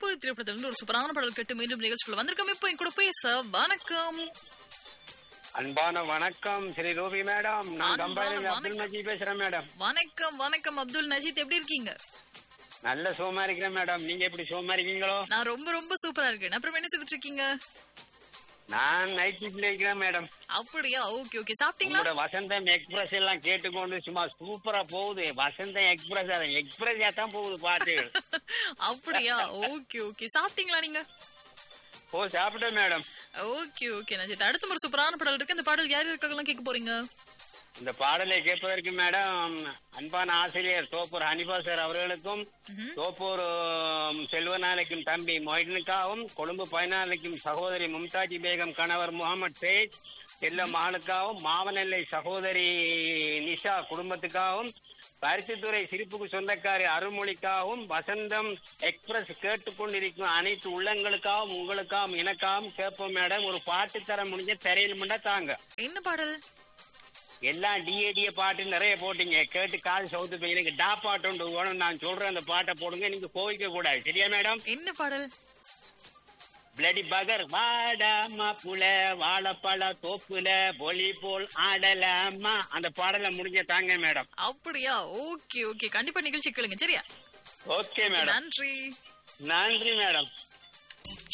நட்பு திரைப்படத்துல இருந்து ஒரு சூப்பரான பாடல் கேட்டு மீண்டும் நிகழ்ச்சிக்குள்ள வந்திருக்கோம் இப்போ என் கூட பேச வணக்கம் அன்பான வணக்கம் ஸ்ரீ ரூபி மேடம் நான் அன்பான கம்பாயில அப்துல் வணக்கம். மஜீத் பேசுறேன் மேடம் வணக்கம் வணக்கம் அப்துல் நஜீத் எப்படி இருக்கீங்க நல்ல சோமா இருக்கிறேன் மேடம் நீங்க எப்படி சோமா இருக்கீங்களோ நான் ரொம்ப ரொம்ப சூப்பரா இருக்கேன் அப்புறம் என்ன செய்துட்டு இருக்கீங்க நான் நைட் ஷிப்ட்ல இருக்கிறேன் மேடம் அப்படியா ஓகே ஓகே சாப்பிட்டீங்களா உங்களோட வசந்தம் எக்ஸ்பிரஸ் எல்லாம் கேட்டுக்கொண்டு சும்மா சூப்பரா போகுது வசந்தம் எக்ஸ்பிரஸ் அது எக்ஸ்பிரஸ் தான் போகுது பாட்டு அப்படியா ஓகே ஓகே சாப்பிட்டீங்களா நீங்க ஓ சாப்பிட்டேன் மேடம் ஓகே ஓகே நஜீத் அடுத்த ஒரு சூப்பரான பாடல் இருக்கு அந்த பாடல் யார் இருக்காங்கலாம் கேட்க போறீங்க இந்த பாடலை கேட்பதற்கு மேடம் அன்பான ஆசிரியர் தோப்பூர் ஹனிபா சார் அவர்களுக்கும் தோப்பூர் உம், செல்வநாளைக்கும் தம்பி மொய்டனுக்காகவும் கொழும்பு பயனாளிக்கும் சகோதரி மும்தாஜி பேகம் கணவர் முகமது சேத் செல்ல மகனுக்காகவும் மாவனெல்லை சகோதரி நிஷா குடும்பத்துக்காகவும் பருத்தித்துறை சிரிப்புக்கு சொந்தக்காரி அருள்மொழிக்காகவும் வசந்தம் எக்ஸ்பிரஸ் கேட்டுக்கொண்டிருக்கும் அனைத்து உள்ளங்களுக்காகவும் உங்களுக்காகவும் எனக்காகவும் கேட்போம் மேடம் ஒரு பாட்டு தர முடிஞ்ச திரையில் முன்ன தாங்க என்ன பாடல் எல்லாம் டிஏடிய பாட்டு நிறைய போட்டீங்க கேட்டு காது சவுத்து போய் எனக்கு டா பாட்டு உண்டு வேணும் நான் சொல்றேன் அந்த பாட்டை போடுங்க நீங்க கோவிக்க கூடாது சரியா மேடம் என்ன பாடல் பிளடி பகர் வாடாமா புல வாழைப்பழ தோப்புல பொலி போல் ஆடலாமா அந்த பாடலை முடிஞ்ச தாங்க மேடம் அப்படியா ஓகே ஓகே கண்டிப்பா நிகழ்ச்சி கேளுங்க சரியா ஓகே மேடம் நன்றி நன்றி மேடம்